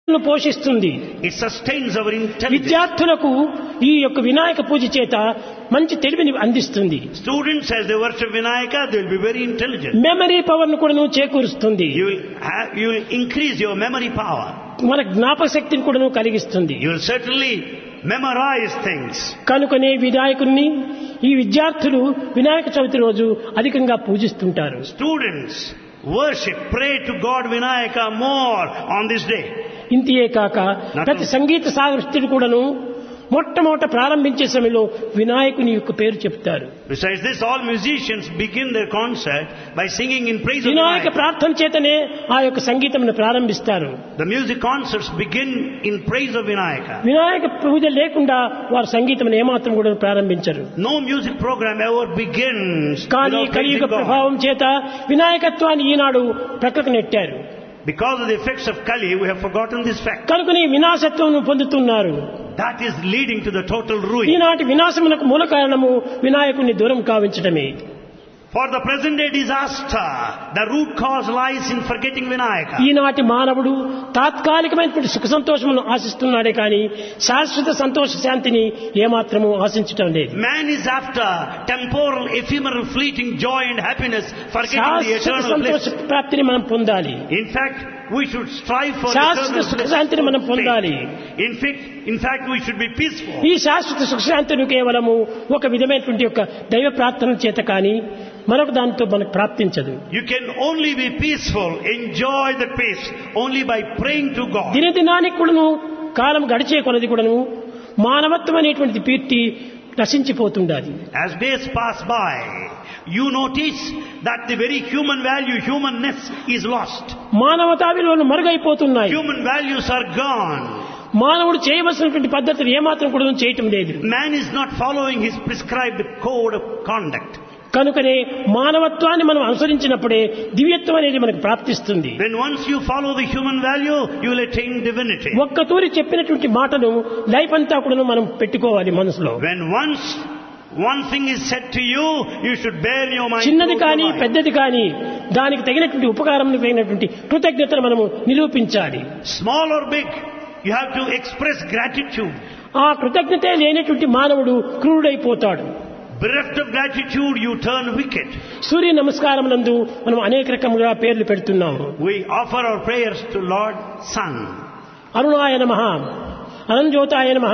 పోషిస్తుంది It sustains our intelligence. విద్యార్థులకు ఈ యొక్క వినాయక పూజ చేత మంచి తెలివిని అందిస్తుంది Students, as they worship Vinayaka, they will be very intelligent. Memory power ను కూడా చేకూరుస్తుంది You will, have, you will increase your memory power. మన జ్ఞాపక శక్తిని కూడా కలిగిస్తుంది You will certainly memorize things. కనుకనే వినాయకుడిని ఈ విద్యార్థులు వినాయక చవితి రోజు అధికంగా పూజిస్తుంటారు Students worship, pray to God Vinayaka more on this day. ఇంతియే కాక ప్రతి సంగీత సాహిత్యుడు కూడాను మొట్టమొదట ప్రారంభించే సమయంలో వినాయకుని యొక్క పేరు చెప్తారు Besides this, all musicians begin their concert by singing in praise of Vinayaka Vinayaka. ప్రార్థన చేతనే ఆ యొక్క సంగీతంను ప్రారంభిస్తారు The music concerts begin in praise of Vinayaka. Vinayaka పూజ లేకుండా వారు సంగీతం ఏమాత్రం కూడా ప్రారంభించరు No music program ever begins కానీ without కలియుగ praising God. ప్రభావం చేత వినాయకత్వాన్ని ఈనాడు ప్రక్కకు నెట్టారు Because of the effects of Kali, we have forgotten this fact. కనుకని వినాశత్వం పొందుతున్నారు That is leading to the total ruin. ఈనాటి వినాశమునకు మూల కారణము వినాయకుడిని దూరం కావించడమే For the present day disaster, the root cause lies in forgetting Vinayaka. ఈనాటి మానవుడు తాత్కాలికమైనటువంటి సుఖ సంతోషములను ఆశిస్తున్నాడే కానీ శాశ్వత సంతోష శాంతిని ఏమాత్రము ఆశించటం లేదు Man is after temporal, ephemeral, fleeting joy and happiness, forgetting the శాశ్వత eternal సంతోష bliss. ప్రాప్తిని మనం పొందాలి In fact, we should strive for శాశ్వత eternal సుఖ bliss. శాంతిని మనం పొందాలి In fact, in fact, we should be peaceful. ఈ శాశ్వత సుఖశాంతులు కేవలము ఒక విధమైనటువంటి యొక్క దైవ ప్రార్థన చేత కానీ మరొక దానితో మనకు ప్రాప్తించదు You can only be peaceful, enjoy the peace, only by praying to God. దినదినానికి కూడాను కాలం గడిచే కొలది కూడాను మానవత్వం అనేటువంటిది పీర్తి నశించిపోతుండాలి As days pass by, you notice that the very human value, humanness is lost. మానవతా విలువలు మరుగైపోతున్నాయి Human values are gone. మానవుడు చేయవలసినటువంటి పద్ధతులు ఏమాత్రం కూడా చేయటం లేదు Man is not following his prescribed code of conduct. కనుకనే మానవత్వాన్ని మనం అనుసరించినప్పుడే దివ్యత్వం అనేది మనకు ప్రాప్తిస్తుంది When once you follow the human value, you will attain divinity. ఒక్క తూరి చెప్పినటువంటి మాటను లైఫ్ అంతా కూడా మనం పెట్టుకోవాలి మనసులో When once one thing is said to you, you should bear in your mind. చిన్నది throughout కానీ your life. పెద్దది కానీ దానికి తగినటువంటి ఉపకారం తగినటువంటి కృతజ్ఞతను మనము నిరూపించాలి Small or big, you have to express gratitude. ఆ కృతజ్ఞతే లేనటువంటి మానవుడు క్రూరుడైపోతాడు Bereft of gratitude, you turn wicked. సూర్య నమస్కారం నందు మనం అనేక రకములుగా పేర్లు పెడుతున్నాము We offer our prayers to Lord Sun, అరుణాయ నమ అనంజ్యోతాయ నమ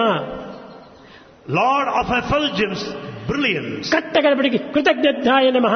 Lord of effulgence, brilliance. కట్టగడపడికి కృతజ్ఞాయ నమ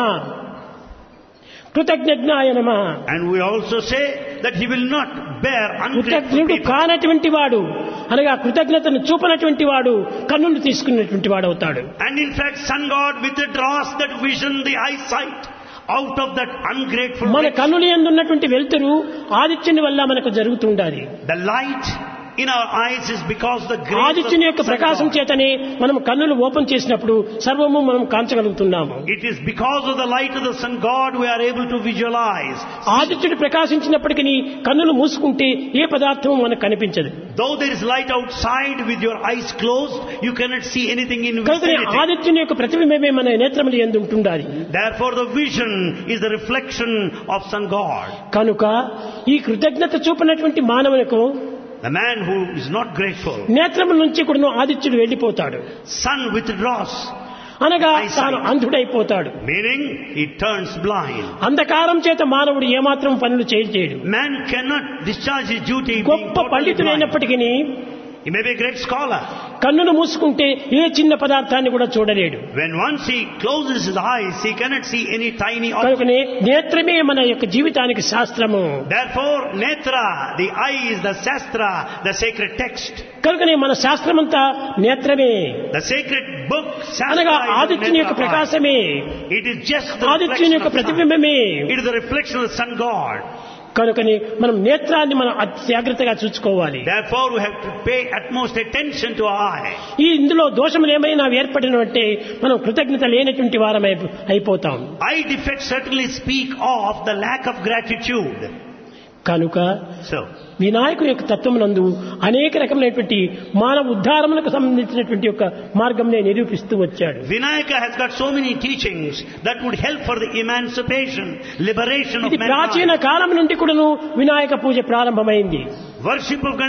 కృతజ్ఞాయ నమ And we also say that he will not bear ungrateful కృతజ్ఞుడు people. కానటువంటి వాడు అనగా కృతజ్ఞతను చూపనటువంటి వాడు కన్నులు తీసుకున్నటువంటి వాడు అవుతాడు And in fact, sun god withdraws that vision, the eyesight, out of that ungrateful మన rich. కన్నులు ఎందున్నటువంటి వెలుతురు ఆదిత్యుని వల్ల మనకు జరుగుతుండాలి The light in our eyes is because the grace ఆదిత్యుని యొక్క of sun ప్రకాశం god. చేతనే మనం కన్నులు ఓపెన్ చేసినప్పుడు సర్వము మనం కాంచగలుగుతున్నాము It is because of the light of the sun god we are able to visualize. ఆదిత్యుడు ప్రకాశించినప్పటికీ కన్నులు మూసుకుంటే ఏ పదార్థము మనకు కనిపించదు Though there is light outside with your eyes closed, you cannot see anything in కనుక vicinity. ఆదిత్యుని యొక్క ప్రతిబింబమే మన నేత్రములు ఎందు ఉంటుండాలి Therefore the vision is the reflection of sun god. కనుక ఈ కృతజ్ఞత చూపినటువంటి మానవులకు The man who is not grateful, నేత్రముల నుంచి కూడా ఆదిత్యుడు వెళ్ళిపోతాడు sun withdraws, అనగా Eyesight. తాను అంధుడైపోతాడు meaning he turns blind. అంధకారం చేత మానవుడు ఏమాత్రం పనులు చేయలేడు Man cannot discharge his duty being గొప్ప totally blind. పండితుడైనప్పటికీ He may be a great scholar. కన్నును మూసుకుంటే ఏ చిన్న పదార్థాన్ని కూడా చూడలేడు When once he closes his eyes, he cannot see any tiny object. కనుకనే నేత్రమే మన యొక్క జీవితానికి శాస్త్రము Therefore, netra, the eye is the shastra, the sacred text. కనుకనే మన శాస్త్రమంతా నేత్రమే The sacred book, అనగా shastra, is the ఆదిత్యుని యొక్క netra eye. ప్రకాశమే It is just the ఆదిత్యుని reflection యొక్క of sun. ప్రతిబింబమే It is the reflection of the sun god. కనుకని మనం నేత్రాన్ని మనం అతి జాగ్రత్తగా చూసుకోవాలి Therefore, we have to pay utmost attention to our eye. ఈ ఇందులో దోషములు ఏమైనా ఏర్పడినంటే మనం కృతజ్ఞత లేనటువంటి వారం అయిపోతాం Eye defects certainly speak of the lack of gratitude. కనుక So, వినాయకుని యొక్క తత్వమునందు అనేక రకమైనటువంటి మానవ ఉద్ధారములకు సంబంధించినటువంటి యొక్క మార్గంనే నిరూపిస్తూ వచ్చాడు Vinayaka has got so many teachings that would help for the emancipation, liberation of ఇది ప్రాచీన mankind. కాలం నుండి కూడాను వినాయక పూజ ప్రారంభమైంది Worship of